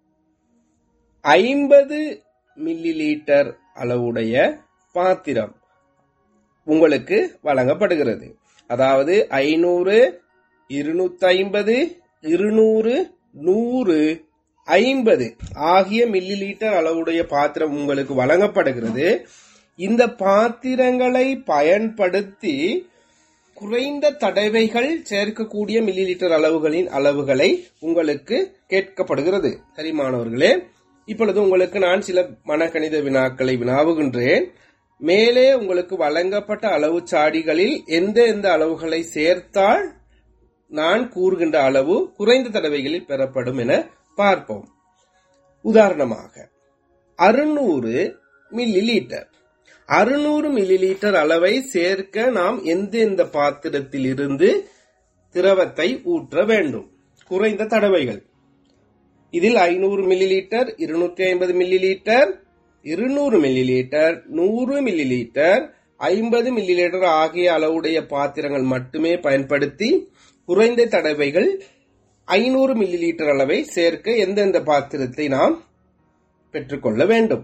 ஐம்பது மில்லி லிட்டர் அளவுடைய பாத்திரம் உங்களுக்கு வழங்கப்படுகிறது அதாவது ஐநூறு இருநூத்தி ஐம்பது இருநூறு நூறு ஐம்பது ஆகிய மில்லி லிட்டர் அளவுடைய பாத்திரம் உங்களுக்கு வழங்கப்படுகிறது இந்த பாத்திரங்களை பயன்படுத்தி குறைந்த தடவைகள் சேர்க்கக்கூடிய மில்லி லிட்டர் அளவுகளின் அளவுகளை உங்களுக்கு கேட்கப்படுகிறது சரி மாணவர்களே இப்பொழுது உங்களுக்கு நான் சில மனக்கணித வினாக்களை வினாவுகின்றேன் மேலே உங்களுக்கு வழங்கப்பட்ட அளவு சாடிகளில் எந்த எந்த அளவுகளை சேர்த்தால் நான் கூறுகின்ற அளவு குறைந்த தடவைகளில் பெறப்படும் என பார்ப்போம் உதாரணமாக அறுநூறு மில்லி லிட்டர் அறுநூறு மில்லி லிட்டர் அளவை சேர்க்க நாம் எந்தெந்த பாத்திரத்தில் இருந்து திரவத்தை ஊற்ற வேண்டும் குறைந்த தடவைகள் இதில் ஐநூறு மில்லி லிட்டர் இருநூற்றி ஐம்பது மில்லி லிட்டர் இருநூறு மில்லி லிட்டர் நூறு மில்லி லிட்டர் ஐம்பது மில்லி லிட்டர் ஆகிய அளவுடைய பாத்திரங்கள் மட்டுமே பயன்படுத்தி குறைந்த தடவைகள் ஐநூறு மில்லி லிட்டர் அளவை சேர்க்க எந்தெந்த பாத்திரத்தை நாம் பெற்றுக்கொள்ள வேண்டும்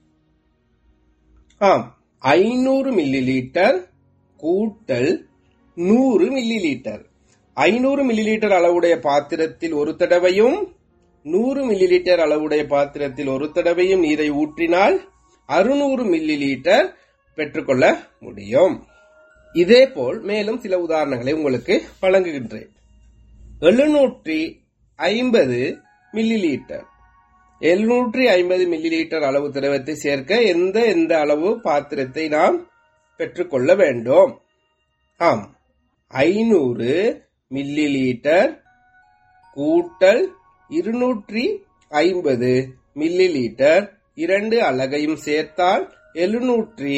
ஆம் ஐநூறு மில்லி லிட்டர் கூட்டல் நூறு மில்லி லிட்டர் ஐநூறு மில்லி லிட்டர் அளவுடைய பாத்திரத்தில் ஒரு தடவையும் நூறு மில்லி லிட்டர் அளவுடைய பாத்திரத்தில் ஒரு தடவையும் நீரை ஊற்றினால் அறுநூறு மில்லி லிட்டர் பெற்றுக்கொள்ள முடியும் இதேபோல் மேலும் சில உதாரணங்களை உங்களுக்கு வழங்குகின்றேன் எழுநூற்றி ஐம்பது மில்லி லிட்டர் எழுநூற்றி ஐம்பது மில்லி லிட்டர் அளவு திரவத்தை சேர்க்க எந்த எந்த அளவு பாத்திரத்தை நாம் பெற்றுக்கொள்ள வேண்டும் ஆம் ஐநூறு மில்லி லிட்டர் கூட்டல் இருநூற்றி ஐம்பது மில்லி லிட்டர் இரண்டு அலகையும் சேர்த்தால் எழுநூற்றி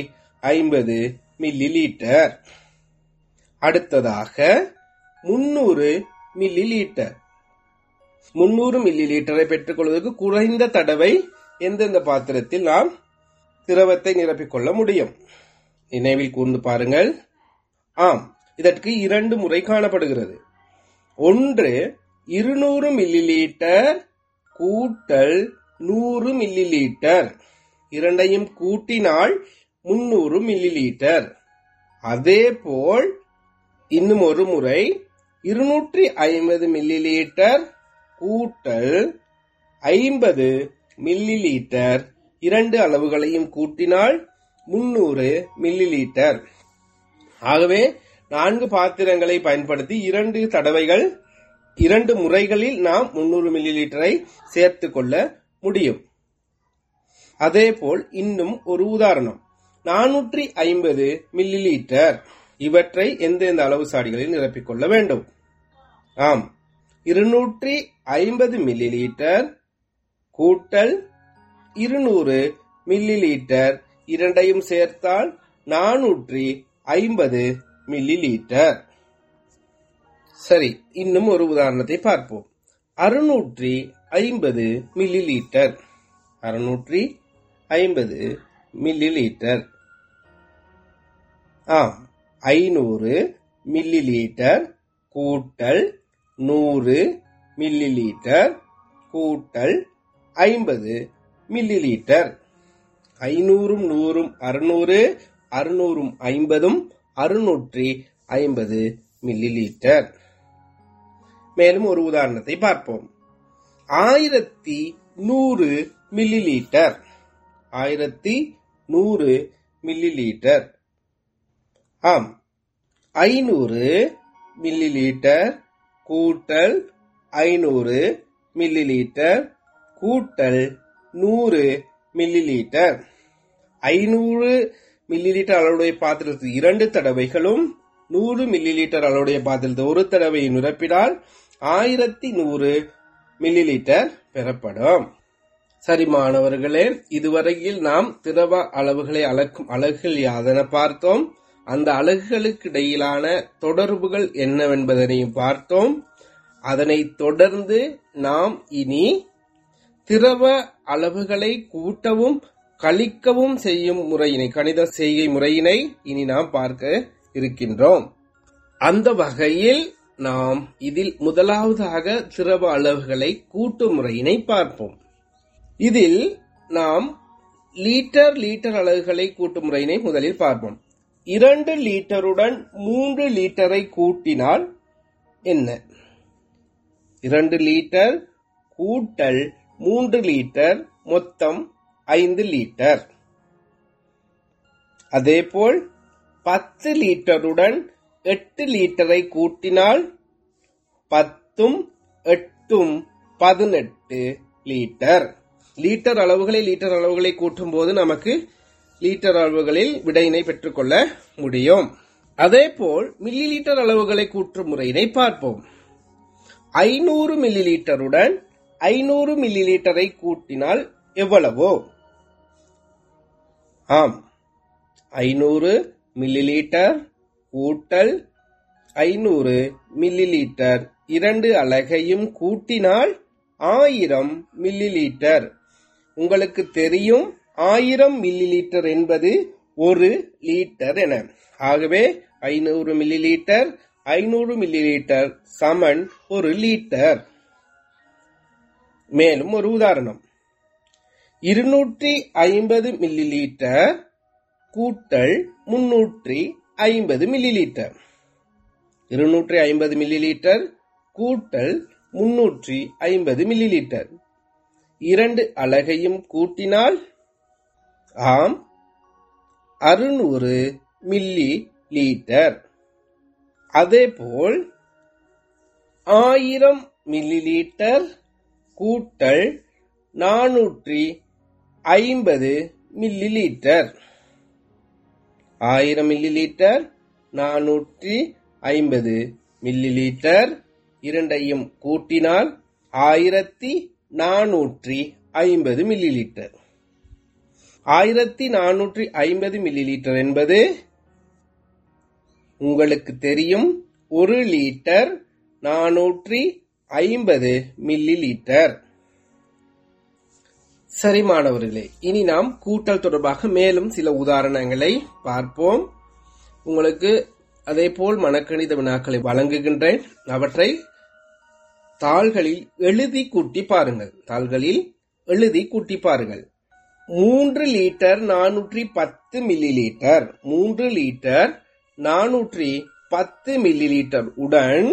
ஐம்பது மில்லி லீட்டர் அடுத்ததாக முன்னூறு மில்லி லீட்டர் முன்னூறு மில்லி லீட்டரை பெற்றுக்கொள்வதற்கு குறைந்த தடவை எந்தெந்த பாத்திரத்தில் நாம் திரவத்தை நிரப்பிக்கொள்ள முடியும் நினைவில் கூர்ந்து பாருங்கள் ஆம் இதற்கு இரண்டு முறை காணப்படுகிறது ஒன்று இருநூறு மில்லி லீட்டர் கூட்டல் நூறு மில்லி லீட்டர் இரண்டையும் கூட்டினால் முன்னூறு மில்லி லீட்டர் அதேபோல் இன்னும் ஒரு முறை இருநூற்றி ஐம்பது மில்லி லீட்டர் கூட்டல் ஐம்பது மில்லி லீட்டர் இரண்டு அளவுகளையும் கூட்டினால் முன்னூறு மில்லி லீட்டர் ஆகவே நான்கு பாத்திரங்களை பயன்படுத்தி இரண்டு தடவைகள் இரண்டு முறைகளில் நாம் முன்னூறு மில்லி லீட்டரை சேர்த்துக் கொள்ள முடியும் அதேபோல் இன்னும் ஒரு உதாரணம் நானூற்றி ஐம்பது மில்லி லீட்டர் இவற்றை எந்தெந்த அளவு சாடிகளில் நிரப்பிக்கொள்ள வேண்டும் ஆம் இருநூற்றி ஐம்பது மில்லி லீட்டர் கூட்டல் இருநூறு மில்லி லீட்டர் இரண்டையும் சேர்த்தால் நானூற்றி ஐம்பது மில்லி லீட்டர் சரி இன்னும் ஒரு உதாரணத்தை பார்ப்போம் அறுநூற்றி ஐம்பது மில்லி லீட்டர் அறுநூற்றி ஐம்பது மில்லி லீட்டர் ஆம் ஐநூறு மில்லி லீட்டர் கூட்டல் நூறு மில்லி லீட்டர் கூட்டல் ஐம்பது மில்லி லீட்டர் ஐநூறும் நூறும் அறுநூறு அறுநூறும் ஐம்பதும் அறுநூற்றி ஐம்பது மில்லி லீட்டர் மேலும் ஒரு உதாரணத்தை பார்ப்போம் ஆயிரத்தி நூறு மில்லி லீட்டர் ஆயிரத்தி நூறு மில்லி லீட்டர் ஆம் ஐநூறு மில்லி லீட்டர் கூட்டல் ஐநூறு மில்லி லீட்டர் கூட்டல் நூறு மில்லி லீட்டர் ஐநூறு மில்லி லீட்டர் அளவுடைய பாத்திரத்தில் இரண்டு தடவைகளும் நூறு மில்லி லிட்டர் அளவுடைய பாத்திரத்தில் ஒரு தடவை நிரப்பினால் ஆயிரத்தி நூறு மில்லி லிட்டர் பெறப்படும் சரி மாணவர்களே இதுவரையில் நாம் திரவ அளவுகளை அளக்கும் அலகுகள் யாதென பார்த்தோம் அந்த அலகுகளுக்கு இடையிலான தொடர்புகள் என்னவென்பதனையும் பார்த்தோம் அதனைத் தொடர்ந்து நாம் இனி திரவ அளவுகளை கூட்டவும் கழிக்கவும் செய்யும் முறையினை கணித செய்கை முறையினை இனி நாம் பார்க்க இருக்கின்றோம் அந்த வகையில் நாம் இதில் முதலாவதாக திரவ அளவுகளை கூட்டும் முறையினை பார்ப்போம் இதில் நாம் லீட்டர் லீட்டர் அலகுகளை கூட்டும் முறையினை முதலில் பார்ப்போம் இரண்டு லீட்டருடன் மூன்று லீட்டரை கூட்டினால் என்ன இரண்டு லீட்டர் கூட்டல் மூன்று லீட்டர் மொத்தம் ஐந்து லீட்டர் அதேபோல் பத்து லீட்டருடன் எட்டு லீட்டரை கூட்டினால் பத்தும் எட்டும் பதினெட்டு லீட்டர் லீட்டர் அளவுகளை லீட்டர் அளவுகளை கூட்டும் போது நமக்கு லீட்டர் அளவுகளில் விடையினை பெற்றுக்கொள்ள முடியும் அதேபோல் மில்லி லீட்டர் அளவுகளை கூற்றும் முறையினை பார்ப்போம் ஐநூறு மில்லி லீட்டருடன் ஐநூறு மில்லி லீட்டரை கூட்டினால் எவ்வளவோ ஆம் ஐநூறு மில்லி லீட்டர் கூட்டல் ஐநூறு மில்லி லீட்டர் இரண்டு அலகையும் கூட்டினால் ஆயிரம் மில்லி லீட்டர் உங்களுக்கு தெரியும் ஆயிரம் மில்லி லீட்டர் என்பது ஒரு லீட்டர் என ஆகவே ஐநூறு மில்லி லீட்டர் ஐநூறு மில்லி லீட்டர் சமன் ஒரு லீட்டர் மேலும் ஒரு உதாரணம் இருநூற்றி ஐம்பது மில்லி லீட்டர் கூட்டல் முன்னூற்றி ஐம்பது மில்லி லீட்டர் இருநூற்றி ஐம்பது மில்லி லீட்டர் கூட்டல் முன்னூற்றி ஐம்பது மில்லி லீட்டர் இரண்டு அலகையும் கூட்டினால் ஆம் அறுநூறு மில்லி லீட்டர் அதேபோல் ஆயிரம் மில்லி லீட்டர் கூட்டல் நானூற்றி ஐம்பது மில்லி லீட்டர் ஆயிரம் மில்லி லீட்டர் நானூற்றி ஐம்பது மில்லி லீட்டர் இரண்டையும் கூட்டினால் ஆயிரத்தி நானூற்றி ஐம்பது மில்லி லீட்டர் ஆயிரத்தி நானூற்றி ஐம்பது மில்லி லிட்டர் என்பது உங்களுக்கு தெரியும் ஒரு லிட்டர் நானூற்றி ஐம்பது மில்லி லிட்டர் சரி மாணவர்களே இனி நாம் கூட்டல் தொடர்பாக மேலும் சில உதாரணங்களை பார்ப்போம் உங்களுக்கு அதே போல் மனக்கணித வினாக்களை வழங்குகின்றேன் அவற்றை தாள்களில் எழுதி கூட்டி பாருங்கள் தாள்களில் எழுதி கூட்டி பாருங்கள் மூன்று லிட்டர் நானூற்றி பத்து மில்லி லிட்டர் மூன்று லிட்டர் நானூற்றி பத்து மில்லி லிட்டர் உடன்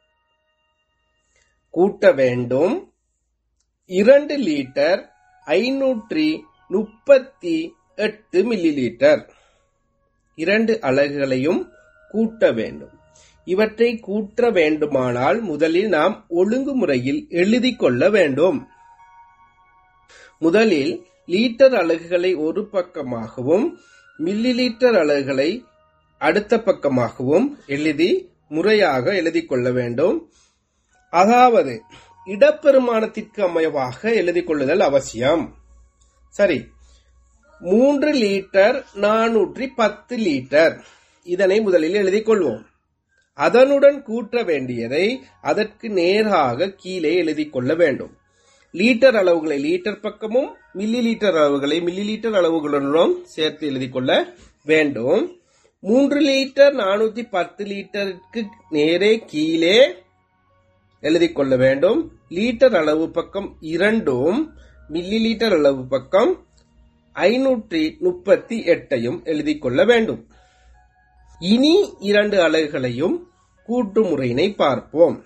கூட்ட வேண்டும் இரண்டு லிட்டர் ஐநூற்றி முப்பத்தி எட்டு மில்லி லிட்டர் இரண்டு அலகுகளையும் கூட்ட வேண்டும் இவற்றை கூட்ட வேண்டுமானால் முதலில் நாம் ஒழுங்குமுறையில் எழுதி கொள்ள வேண்டும் முதலில் லீட்டர் அலகுகளை ஒரு பக்கமாகவும் மில்லி லீட்டர் அலகுகளை அடுத்த பக்கமாகவும் எழுதி முறையாக எழுதி கொள்ள வேண்டும் அதாவது இடப்பெருமானத்திற்கு அமைவாக எழுதி கொள்ளுதல் அவசியம் சரி மூன்று லிட்டர் நானூற்றி பத்து லிட்டர் இதனை முதலில் எழுதிக் கொள்வோம் அதனுடன் கூட்ட வேண்டியதை அதற்கு நேராக கீழே எழுதிக் கொள்ள வேண்டும் லீட்டர் அளவுகளை லீட்டர் பக்கமும் மில்லி லீட்டர் அளவுகளை மில்லி லீட்டர் அளவுகளுடன் சேர்த்து எழுதிக் கொள்ள வேண்டும் மூன்று லிட்டர் நானூத்தி பத்து லிட்டருக்கு நேரே கீழே எழுதிக் கொள்ள வேண்டும் லீட்டர் அளவு பக்கம் இரண்டும் மில்லி லீட்டர் அளவு பக்கம் ஐநூற்றி முப்பத்தி எட்டையும் எழுதிக் கொள்ள வேண்டும் இனி இரண்டு அலகுகளையும் கூட்டு முறையினை பார்ப்போம்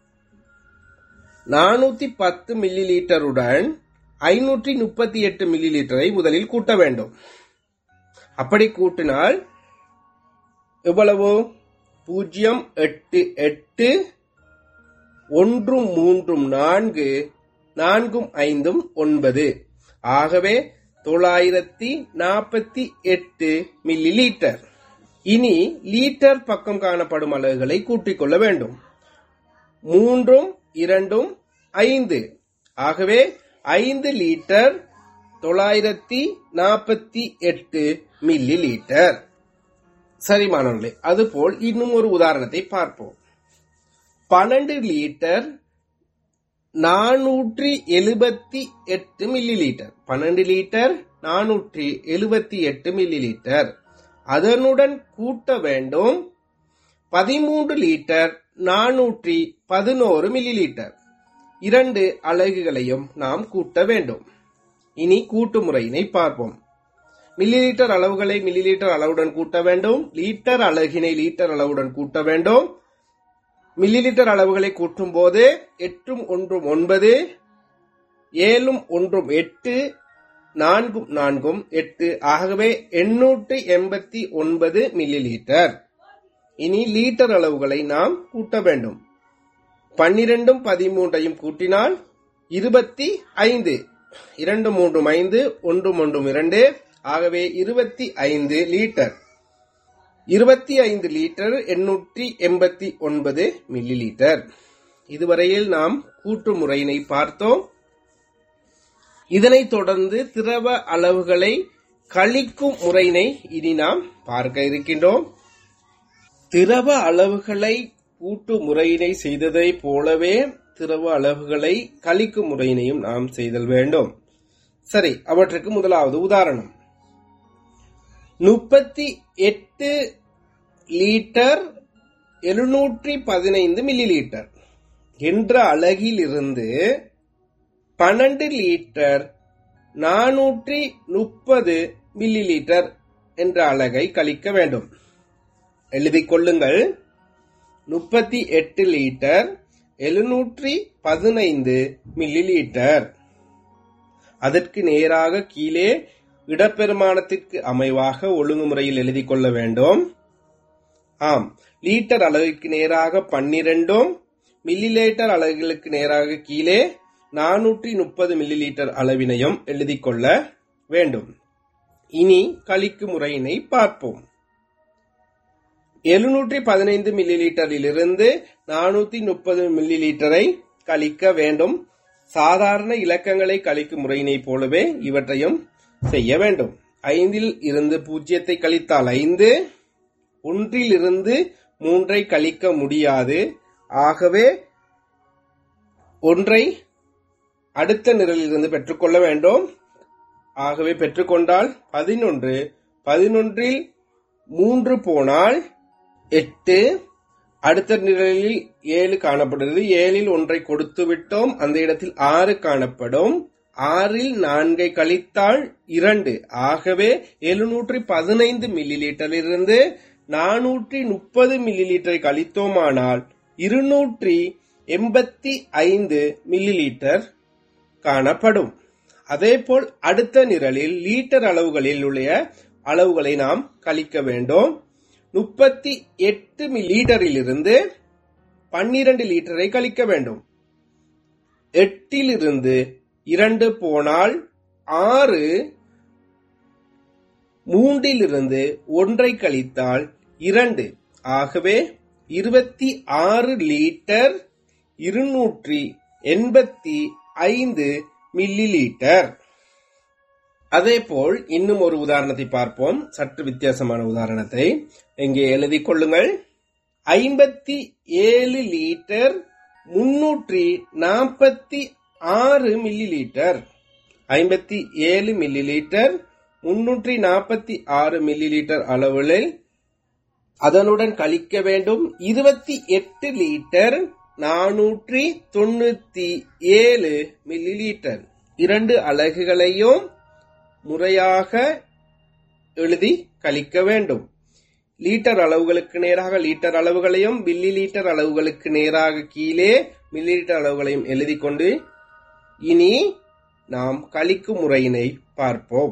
நானூத்தி பத்து மில்லி லிட்டருடன் ஐநூற்றி முப்பத்தி எட்டு மில்லி லிட்டரை முதலில் கூட்ட வேண்டும் அப்படி கூட்டினால் எவ்வளவு பூஜ்ஜியம் எட்டு எட்டு ஒன்றும் மூன்றும் நான்கு நான்கும் ஐந்தும் ஒன்பது ஆகவே தொள்ளாயிரத்தி நாற்பத்தி எட்டு மில்லி லீட்டர் இனி லீட்டர் பக்கம் காணப்படும் அலகுகளை கூட்டிக் கொள்ள வேண்டும் மூன்றும் இரண்டும் ஐந்து ஆகவே ஐந்து லீட்டர் தொள்ளாயிரத்தி நாற்பத்தி எட்டு மில்லி லீட்டர் சரி மாணவர்களே அதுபோல் இன்னும் ஒரு உதாரணத்தை பார்ப்போம் பன்னெண்டு லிட்டர் நானூற்றி எழுபத்தி எட்டு மில்லி லிட்டர் பன்னெண்டு லிட்டர் நானூற்றி எழுபத்தி எட்டு மில்லி லிட்டர் அதனுடன் கூட்ட வேண்டும் பதிமூன்று லிட்டர் நானூற்றி பதினோரு மில்லி லிட்டர் இரண்டு அலகுகளையும் நாம் கூட்ட வேண்டும் இனி கூட்டு முறையினை பார்ப்போம் மில்லி லிட்டர் அளவுகளை மில்லி லிட்டர் அளவுடன் கூட்ட வேண்டும் லீட்டர் அலகினை லீட்டர் அளவுடன் கூட்ட வேண்டும் மில்லி லிட்டர் அளவுகளை கூட்டும் போது எட்டும் ஒன்றும் ஒன்பது ஏழும் ஒன்றும் எட்டு நான்கும் நான்கும் எட்டு ஆகவே எண்ணூற்று எண்பத்தி ஒன்பது மில்லி லிட்டர் இனி லீட்டர் அளவுகளை நாம் கூட்ட வேண்டும் பன்னிரண்டும் பதிமூன்றையும் கூட்டினால் இருபத்தி ஐந்து இரண்டு மூன்றும் ஐந்து ஒன்றும் ஒன்றும் இரண்டு ஆகவே இருபத்தி ஐந்து லீட்டர் இருபத்தி ஐந்து லிட்டர் எண்ணூற்றி எண்பத்தி ஒன்பது மில்லி லிட்டர் இதுவரையில் நாம் கூட்டு முறையினை பார்த்தோம் இதனைத் தொடர்ந்து திரவ அளவுகளை கழிக்கும் முறையினை இனி நாம் பார்க்க இருக்கின்றோம் திரவ அளவுகளை கூட்டு முறையினை செய்ததை போலவே திரவ அளவுகளை கழிக்கும் முறையினையும் நாம் செய்தல் வேண்டும் சரி அவற்றுக்கு முதலாவது உதாரணம் முப்பத்தி எட்டு லீட்டர் எழுநூற்றி பதினைந்து மில்லி லிட்டர் என்ற அலகிலிருந்து பன்னெண்டு லிட்டர் நானூற்றி முப்பது மில்லி லிட்டர் என்ற அலகை கழிக்க வேண்டும் எழுதிக் கொள்ளுங்கள் முப்பத்தி எட்டு லிட்டர் எழுநூற்றி பதினைந்து மில்லி லிட்டர் அதற்கு நேராக கீழே இடப்பெருமானத்திற்கு அமைவாக ஒழுங்குமுறையில் எழுதி கொள்ள வேண்டும் ஆம் லீட்டர் அளவுக்கு நேராக பன்னிரெண்டும் மில்லி லிட்டர் அலகுகளுக்கு நேராக கீழே நானூற்றி முப்பது மில்லி லிட்டர் அளவினையும் எழுதி கொள்ள வேண்டும் இனி கழிக்கு முறையினை பார்ப்போம் எழுநூற்றி பதினைந்து மில்லி லிட்டரிலிருந்து நானூத்தி முப்பது மில்லி லிட்டரை கழிக்க வேண்டும் சாதாரண இலக்கங்களை கழிக்கும் முறையினை போலவே இவற்றையும் செய்ய வேண்டும் ஐந்தில் இருந்து பூஜ்ஜியத்தை கழித்தால் ஐந்து ஒன்றில் இருந்து மூன்றை கழிக்க முடியாது ஆகவே ஒன்றை அடுத்த நிரலிலிருந்து பெற்றுக்கொள்ள வேண்டும் ஆகவே பெற்றுக்கொண்டால் பதினொன்று பதினொன்றில் மூன்று போனால் எட்டு அடுத்த நிரலில் ஏழு காணப்படுகிறது ஏழில் ஒன்றை கொடுத்து விட்டோம் அந்த இடத்தில் ஆறு காணப்படும் ஆறில் நான்கை கழித்தால் இரண்டு ஆகவே எழுநூற்றி பதினைந்து மில்லி லிட்டரிலிருந்து நானூற்றி முப்பது மில்லி லிட்டரை கழித்தோமானால் இருநூற்றி எண்பத்தி ஐந்து மில்லி லிட்டர் காணப்படும் அதேபோல் அடுத்த நிரலில் லீட்டர் அளவுகளில் உள்ள அளவுகளை நாம் கழிக்க வேண்டும் முப்பத்தி எட்டு லீட்டரிலிருந்து பன்னிரண்டு லீட்டரை கழிக்க வேண்டும் எட்டிலிருந்து இரண்டு போனால் ஆறு மூன்றிலிருந்து ஒன்றை கழித்தால் இரண்டு ஆகவே இருபத்தி ஆறு லீட்டர் இருநூற்றி எண்பத்தி ஐந்து மில்லி லீட்டர் அதேபோல் இன்னும் ஒரு உதாரணத்தை பார்ப்போம் சற்று வித்தியாசமான உதாரணத்தை இங்கே எழுதிக் கொள்ளுங்கள் ஐம்பத்தி ஏழு லீட்டர் முன்னூற்றி நாற்பத்தி ஆறு மில்லி லிட்டர் ஐம்பத்தி ஏழு மில்லி லிட்டர் முன்னூற்றி நாற்பத்தி ஆறு மில்லி லிட்டர் அளவில் அதனுடன் கழிக்க வேண்டும் இருபத்தி எட்டு லிட்டர் நானூற்றி தொண்ணூத்தி ஏழு மில்லி லிட்டர் இரண்டு அலகுகளையும் முறையாக எழுதி கழிக்க வேண்டும் லீட்டர் அளவுகளுக்கு நேராக லீட்டர் அளவுகளையும் மில்லி லீட்டர் அளவுகளுக்கு நேராக கீழே மில்லி லீட்டர் அளவுகளையும் எழுதி கொண்டு இனி நாம் கழிக்கும் முறையினை பார்ப்போம்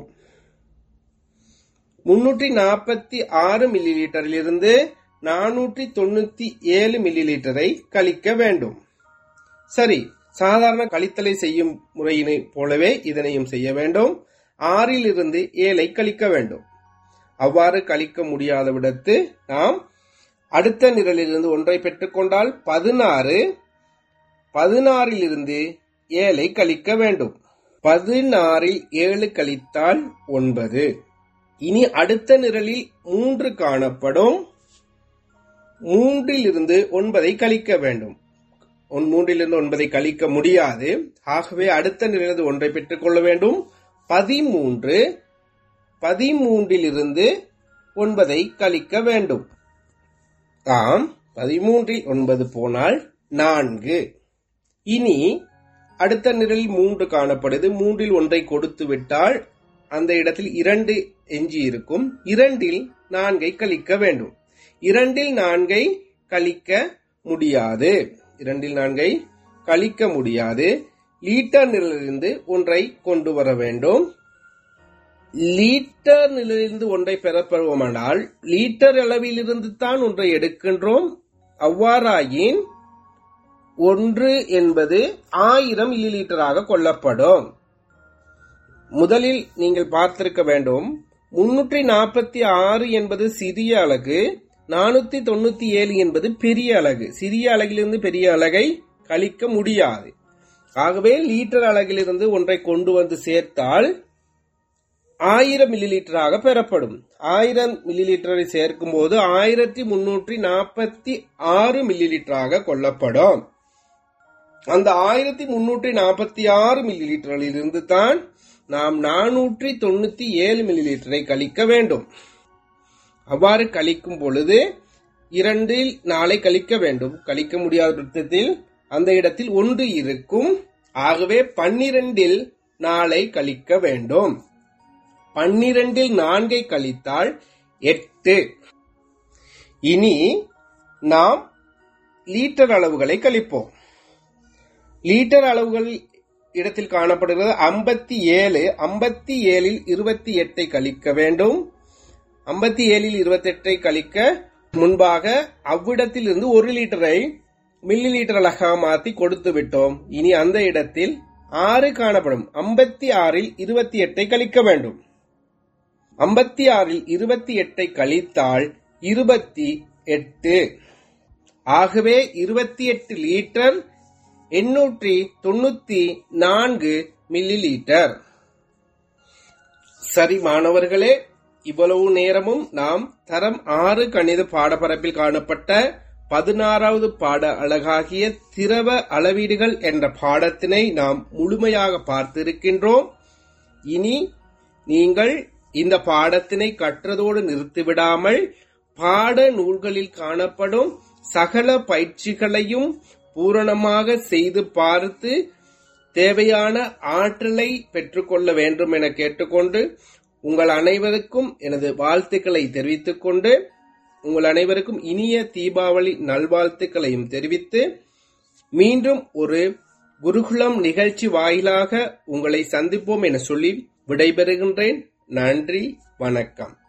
முன்னூற்றி நாற்பத்தி ஆறு மில்லி லிட்டரிலிருந்து நானூற்றி தொண்ணூத்தி ஏழு மில்லி லிட்டரை கழிக்க வேண்டும் சரி சாதாரண கழித்தலை செய்யும் முறையினை போலவே இதனையும் செய்ய வேண்டும் ஆறில் இருந்து ஏழை கழிக்க வேண்டும் அவ்வாறு கழிக்க முடியாத விடத்து நாம் அடுத்த நிரலிலிருந்து ஒன்றை பெற்றுக்கொண்டால் பதினாறு பதினாறில் இருந்து ஏழை கழிக்க வேண்டும் பதினாறில் ஏழு கழித்தால் ஒன்பது இனி அடுத்த நிரலில் மூன்று காணப்படும் மூன்றில் இருந்து ஒன்பதை கழிக்க வேண்டும் ஒன்- மூன்றிலிருந்து ஒன்பதை கழிக்க முடியாது ஆகவே அடுத்த நிரலில் ஒன்றை பெற்றுக்கொள்ள வேண்டும் பதிமூன்று பதிமூன்றிலிருந்து ஒன்பதை கழிக்க வேண்டும் ஆம் பதிமூன்றில் ஒன்பது போனால் நான்கு இனி அடுத்த நிரலில் மூன்று காணப்படுது மூன்றில் ஒன்றை கொடுத்து விட்டால் அந்த இடத்தில் இரண்டு எஞ்சி இருக்கும் இரண்டில் நான்கை கழிக்க வேண்டும் இரண்டில் நான்கை கழிக்க முடியாது இரண்டில் நான்கை கழிக்க முடியாது லீட்டர் நிலையிலிருந்து ஒன்றை கொண்டு வர வேண்டும் லீட்டர் நிலையிலிருந்து ஒன்றை பெறப்படுவோமானால் லீட்டர் அளவிலிருந்து தான் ஒன்றை எடுக்கின்றோம் அவ்வாறாயின் ஒன்று என்பது ஆயிரம் மில்லி லிட்டராக கொள்ளப்படும் முதலில் நீங்கள் பார்த்திருக்க வேண்டும் முன்னூற்றி நாற்பத்தி ஆறு என்பது சிறிய அலகு நானூத்தி தொண்ணூத்தி ஏழு என்பது பெரிய அலகு சிறிய அலகிலிருந்து பெரிய அலகை கழிக்க முடியாது ஆகவே லீட்டர் அலகிலிருந்து ஒன்றை கொண்டு வந்து சேர்த்தால் ஆயிரம் மில்லி லிட்டராக பெறப்படும் ஆயிரம் மில்லி லிட்டரை சேர்க்கும் போது ஆயிரத்தி முன்னூற்றி நாற்பத்தி ஆறு மில்லி லிட்டராக கொள்ளப்படும் அந்த ஆயிரத்தி முன்னூற்றி நாற்பத்தி ஆறு மில்லி லிட்டரில் இருந்து தான் நாம் நானூற்றி தொண்ணூத்தி ஏழு மில்லி லிட்டரை கழிக்க வேண்டும் அவ்வாறு கழிக்கும் பொழுது இரண்டில் நாளை கழிக்க வேண்டும் கழிக்க முடியாத பட்சத்தில் அந்த இடத்தில் ஒன்று இருக்கும் ஆகவே பன்னிரண்டில் நாளை கழிக்க வேண்டும் பன்னிரண்டில் நான்கை கழித்தால் எட்டு இனி நாம் லீட்டர் அளவுகளை கழிப்போம் லீட்டர் அளவுகள் இடத்தில் காணப்படுகிறது ஐம்பத்தி ஏழு ஐம்பத்தி ஏழில் இருபத்தி எட்டை கழிக்க வேண்டும் ஐம்பத்தி ஏழில் இருபத்தி எட்டை கழிக்க முன்பாக அவ்விடத்தில் இருந்து ஒரு லிட்டரை மில்லி லிட்டர் அழகாக மாற்றி கொடுத்து விட்டோம் இனி அந்த இடத்தில் ஆறு காணப்படும் ஐம்பத்தி ஆறில் இருபத்தி எட்டை கழிக்க வேண்டும் ஐம்பத்தி ஆறில் இருபத்தி எட்டை கழித்தால் இருபத்தி எட்டு ஆகவே இருபத்தி எட்டு லிட்டர் எண்ணூற்றி தொண்ணூத்தி நான்கு மில்லி லிட்டர் சரி மாணவர்களே இவ்வளவு நேரமும் நாம் தரம் ஆறு கணித பாடப்பரப்பில் காணப்பட்ட பதினாறாவது பாட அழகாகிய திரவ அளவீடுகள் என்ற பாடத்தினை நாம் முழுமையாக பார்த்திருக்கின்றோம் இனி நீங்கள் இந்த பாடத்தினை கற்றதோடு நிறுத்திவிடாமல் பாட நூல்களில் காணப்படும் சகல பயிற்சிகளையும் பூரணமாக செய்து பார்த்து தேவையான ஆற்றலை பெற்றுக்கொள்ள வேண்டும் என கேட்டுக்கொண்டு உங்கள் அனைவருக்கும் எனது வாழ்த்துக்களை தெரிவித்துக் கொண்டு உங்கள் அனைவருக்கும் இனிய தீபாவளி நல்வாழ்த்துக்களையும் தெரிவித்து மீண்டும் ஒரு குருகுலம் நிகழ்ச்சி வாயிலாக உங்களை சந்திப்போம் என சொல்லி விடைபெறுகின்றேன் நன்றி வணக்கம்